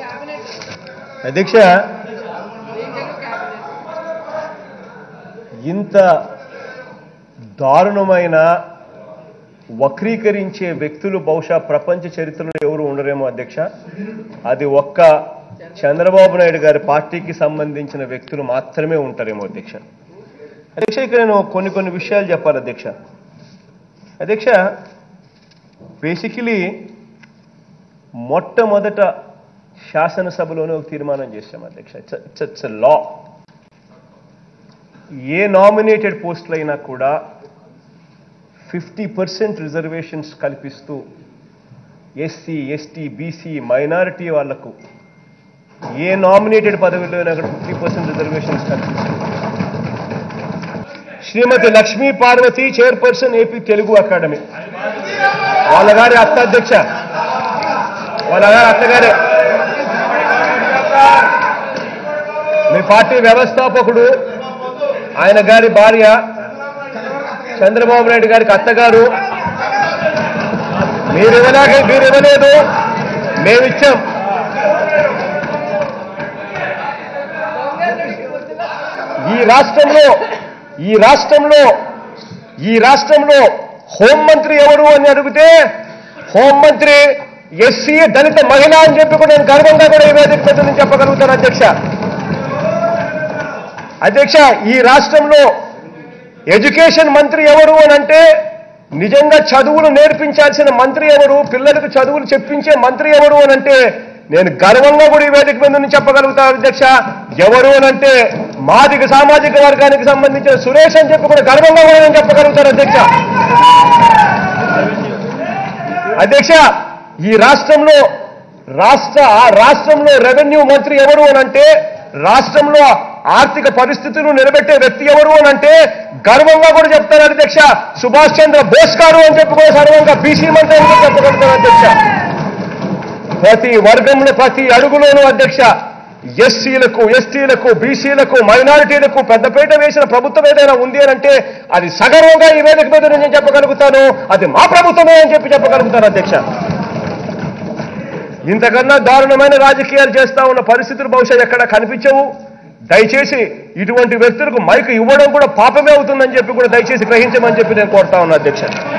అధ్యక్ష ఇంత దారుణమైన వక్రీకరించే వ్యక్తులు బహుశా ప్రపంచ చరిత్రలో ఎవరు ఉండరేమో అధ్యక్ష అది ఒక్క చంద్రబాబు నాయుడు గారి పార్టీకి సంబంధించిన వ్యక్తులు మాత్రమే ఉంటారేమో అధ్యక్ష అధ్యక్ష ఇక్కడ నేను కొన్ని కొన్ని విషయాలు చెప్పాలి అధ్యక్ష అధ్యక్ష బేసికలీ మొట్టమొదట శాసనసభలోనే ఒక తీర్మానం చేశాం అధ్యక్ష it's it's law a nominated పోస్టులు అయినా కూడా ఫిఫ్టీ పర్సెంట్ రిజర్వేషన్స్ కల్పిస్తూ ఎస్సీ ఎస్టీ బీసీ మైనారిటీ వాళ్లకు ఏ నామినేటెడ్ పదవిలో అయినా కూడా ఫిఫ్టీ పర్సెంట్ రిజర్వేషన్స్ కల్పిస్తూ Shrimati Lakshmi Parvathi chairperson AP Telugu academy వాళ్ళ గారి అత్త అధ్యక్ష వాళ్ళ గారి అత్తగారే మీ పార్టీ వ్యవస్థాపకుడు ఆయన గారి భార్య చంద్రబాబు నాయుడు గారికి అత్తగారు మీరు ఇవ్వలేక మీరు ఇవ్వలేదు మేమిచ్చాం ఈ రాష్ట్రంలో ఈ రాష్ట్రంలో ఈ రాష్ట్రంలో హోంమంత్రి ఎవరు అని అడిగితే హోంమంత్రి ఎస్సీ దళిత మహిళ అని చెప్పి కూడా నేను గర్వంగా కూడా ఈ వేదిక మీద నుంచి చెప్పగలుగుతాను అధ్యక్ష అధ్యక్ష ఈ రాష్ట్రంలో ఎడ్యుకేషన్ మంత్రి ఎవరు అని అంటే నిజంగా చదువులు నేర్పించాల్సిన మంత్రి ఎవరు పిల్లలకు చదువులు చెప్పించే మంత్రి ఎవరు అని అంటే నేను గర్వంగా కూడా ఈ వేదిక మీద నుంచి చెప్పగలుగుతాను అధ్యక్ష ఎవరు అని అంటే మాదిక సామాజిక వర్గానికి సంబంధించిన సురేష్ అని చెప్పి కూడా గర్వంగా కూడా నేను చెప్పగలుగుతాను అధ్యక్ష అధ్యక్ష ఈ రాష్ట్రంలో రాష్ట్ర ఆ రాష్ట్రంలో రెవెన్యూ మంత్రి ఎవరు అని అంటే రాష్ట్రంలో ఆర్థిక పరిస్థితులు నిలబెట్టే వ్యక్తి ఎవరు అని అంటే గర్వంగా కూడా చెప్తారు అధ్యక్ష సుభాష్ చంద్ర బోస్ గారు అని చెప్పి కూడా సర్వంగా బీసీ మంత్రి అని కూడా చెప్పగలుగుతారు అధ్యక్ష ప్రతి వర్గంలో ప్రతి అడుగులోనూ అధ్యక్ష ఎస్సీలకు ఎస్టీలకు బీసీలకు మైనారిటీలకు పెద్దపీట వేసిన ప్రభుత్వం ఏదైనా ఉంది అని అంటే అది సగర్వంగా ఈ వేదిక మీద నేను చెప్పగలుగుతాను అది మా ప్రభుత్వమే అని చెప్పి చెప్పగలుగుతాను అధ్యక్ష ఇంతకన్నా దారుణమైన రాజకీయాలు చేస్తా ఉన్న పరిస్థితులు బహుశా ఎక్కడ కనిపించవు దయచేసి ఇటువంటి వ్యక్తులకు మైకు ఇవ్వడం కూడా పాపమే అవుతుందని చెప్పి కూడా దయచేసి గ్రహించమని చెప్పి నేను కోరుతా ఉన్నా అధ్యక్ష